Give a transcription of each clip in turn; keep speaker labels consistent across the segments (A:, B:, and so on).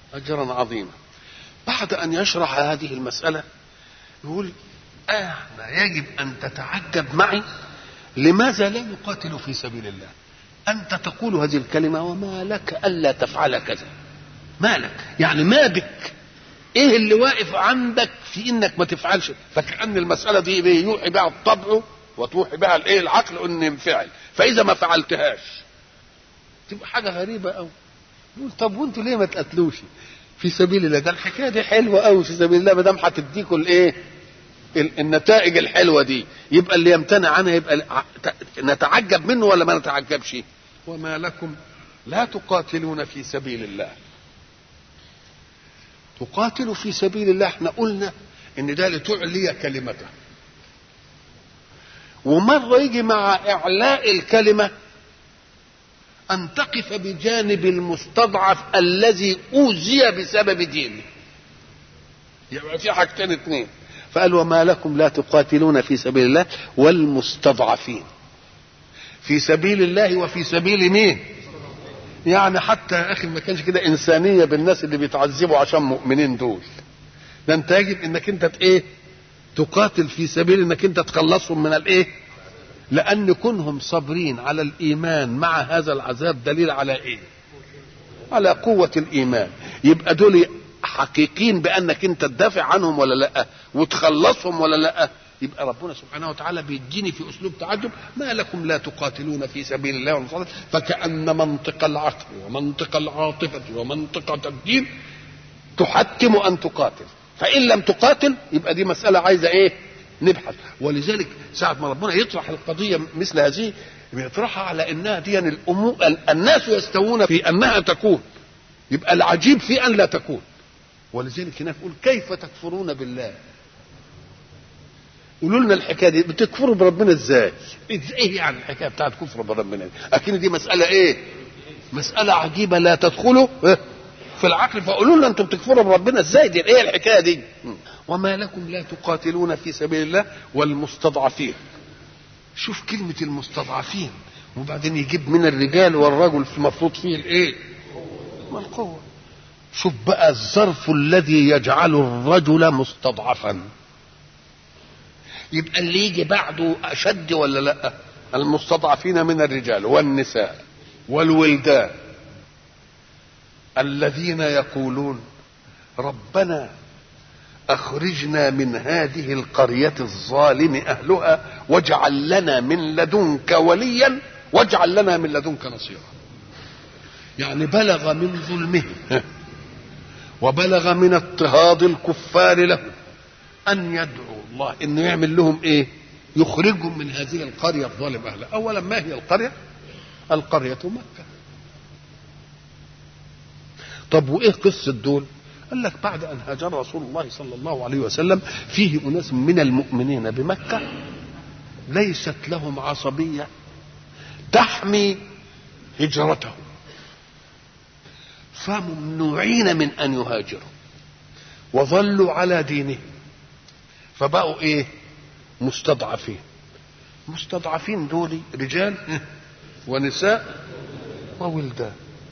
A: أجرا عظيما بعد أن يشرح هذه المسألة يقول أنا يجب أن تتعجب معي لماذا لا نقاتل في سبيل الله أنت تقول هذه الكلمة وما لك ألا تفعل كذا ما لك يعني ما بك ايه اللي واقف عندك في انك ما تفعلش فكأن المسألة دي يوحي بها الطبع وتوحي بها الايه العقل ان ينفعل فاذا ما فعلتهاش تبقى حاجة غريبة قوي يقول طب وانتوا ليه ما تقتلوش في سبيل الله ده الحكاية دي حلوة قوي في سبيل الله ما دام هتديكوا الايه النتائج الحلوة دي يبقى اللي يمتنع عنها يبقى نتعجب منه ولا ما نتعجبش وما لكم لا تقاتلون في سبيل الله تقاتل في سبيل الله احنا قلنا ان ده لتعلي كلمته ومرة يجي مع إعلاء الكلمة أن تقف بجانب المستضعف الذي أوذي بسبب دينه يبقى في حاجتين اثنين فقال وما لكم لا تقاتلون في سبيل الله والمستضعفين في سبيل الله وفي سبيل مين يعني حتى يا اخي ما كانش كده انسانيه بالناس اللي بيتعذبوا عشان مؤمنين دول ده انت يجب انك انت ايه تقاتل في سبيل انك انت تخلصهم من الايه لان كونهم صابرين على الايمان مع هذا العذاب دليل على ايه على قوه الايمان يبقى دول حقيقين بانك انت تدافع عنهم ولا لا وتخلصهم ولا لا يبقى ربنا سبحانه وتعالى بيديني في اسلوب تعجب ما لكم لا تقاتلون في سبيل الله والمصالح فكأن منطق العقل ومنطق العاطفة ومنطقة الدين تحتم ان تقاتل فان لم تقاتل يبقى دي مسألة عايزة ايه نبحث ولذلك ساعة ما ربنا يطرح القضية مثل هذه بيطرحها على انها دي الامور الناس يستوون في انها تكون يبقى العجيب في ان لا تكون ولذلك هناك يقول كيف تكفرون بالله قولوا لنا الحكايه دي بتكفروا بربنا ازاي؟ ايه يعني الحكايه بتاعت كفر بربنا دي؟ اكيد دي مساله ايه؟ مساله عجيبه لا تدخلوا في العقل فقولوا لنا انتم بتكفروا بربنا ازاي دي؟ ايه الحكايه دي؟ وما لكم لا تقاتلون في سبيل الله والمستضعفين. شوف كلمه المستضعفين وبعدين يجيب من الرجال والرجل المفروض فيه الايه؟ ما القوه. شوف بقى الظرف الذي يجعل الرجل مستضعفا. يبقى اللي يجي بعده اشد ولا لا المستضعفين من الرجال والنساء والولدان الذين يقولون ربنا اخرجنا من هذه القريه الظالم اهلها واجعل لنا من لدنك وليا واجعل لنا من لدنك نصيرا يعني بلغ من ظلمهم وبلغ من اضطهاد الكفار له ان يدعو الله انه يعمل لهم ايه يخرجهم من هذه القريه الظالم اهلها اولا ما هي القريه القريه مكه طب وايه قصه دول قال لك بعد ان هاجر رسول الله صلى الله عليه وسلم فيه اناس من المؤمنين بمكه ليست لهم عصبيه تحمي هجرتهم فممنوعين من ان يهاجروا وظلوا على دينهم فبقوا ايه مستضعفين مستضعفين دول رجال ونساء وولدان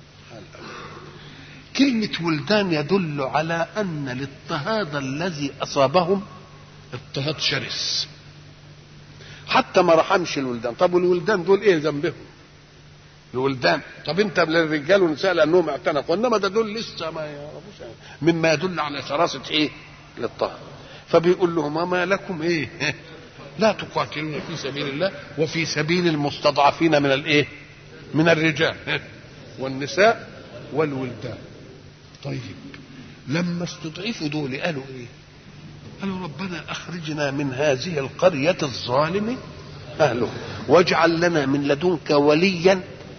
A: كلمة ولدان يدل على أن الاضطهاد الذي أصابهم اضطهاد شرس حتى ما رحمش الولدان طب والولدان دول ايه ذنبهم الولدان طب انت للرجال والنساء لانهم اعتنقوا انما ده دول لسه ما يعرفوش مما يدل على شراسه ايه الاضطهاد فبيقول لهم ما لكم ايه لا تقاتلون في سبيل الله وفي سبيل المستضعفين من الايه من الرجال والنساء والولدان طيب لما استضعفوا دول قالوا ايه قالوا ربنا اخرجنا من هذه القريه الظالم اهله واجعل لنا من لدنك وليا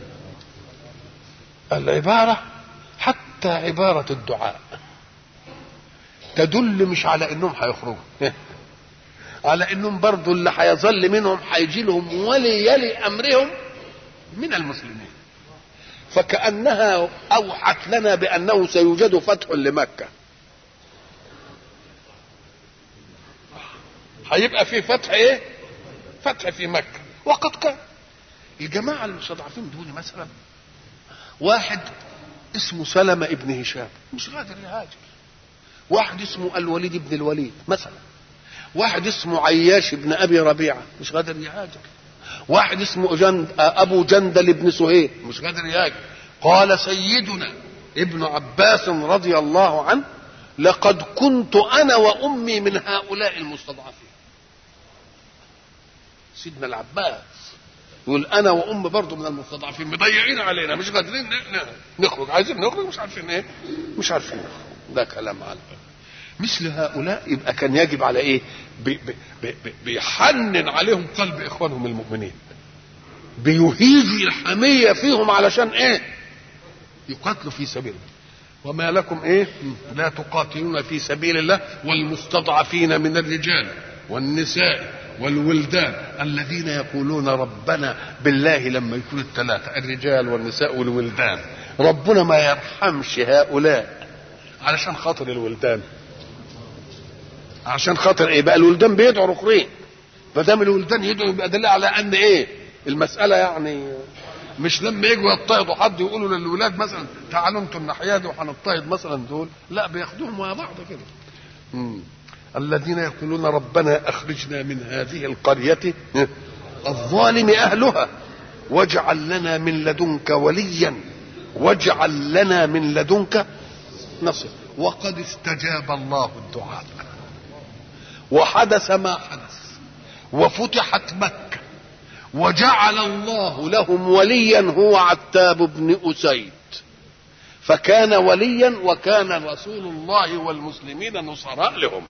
A: العباره حتى عباره الدعاء تدل مش على انهم هيخرجوا على انهم برضو اللي هيظل منهم هيجي لهم ولي يلي امرهم من المسلمين فكانها اوحت لنا بانه سيوجد فتح لمكه هيبقى في فتح ايه فتح في مكه وقد كان الجماعه المستضعفين دول مثلا واحد اسمه سلمة ابن هشام مش قادر يهاجر واحد اسمه الوليد بن الوليد مثلا واحد اسمه عياش بن ابي ربيعه مش قادر يهاجر واحد اسمه جند ابو جندل بن سهيل مش قادر يهاجر قال سيدنا ابن عباس رضي الله عنه لقد كنت انا وامي من هؤلاء المستضعفين سيدنا العباس يقول انا وام برضه من المستضعفين مضيعين علينا مش قادرين نخرج عايزين نخرج مش عارفين ايه مش عارفين نخرج ده كلام على مثل هؤلاء يبقى كان يجب على ايه بي بي بي بيحنن عليهم قلب اخوانهم المؤمنين بيهيج الحمية فيهم علشان ايه يقاتلوا في سبيل الله وما لكم ايه لا تقاتلون في سبيل الله والمستضعفين من الرجال والنساء والولدان الذين يقولون ربنا بالله لما يكون الثلاثة الرجال والنساء والولدان ربنا ما يرحمش هؤلاء علشان خاطر الولدان عشان خاطر ايه بقى الولدان بيدعوا ركرين فدام الولدان يدعوا يبقى دليل على ان ايه المسألة يعني مش لما يجوا يضطهدوا حد يقولوا للولاد مثلا تعالوا انتوا الناحيه دي وهنضطهد مثلا دول لا بياخدوهم مع بعض كده مم. الذين يقولون ربنا اخرجنا من هذه القريه الظالم اهلها واجعل لنا من لدنك وليا واجعل لنا من لدنك نصر وقد استجاب الله الدعاء وحدث ما حدث وفتحت مكه وجعل الله لهم وليا هو عتاب بن أسيد فكان وليا وكان رسول الله والمسلمين نصراء لهم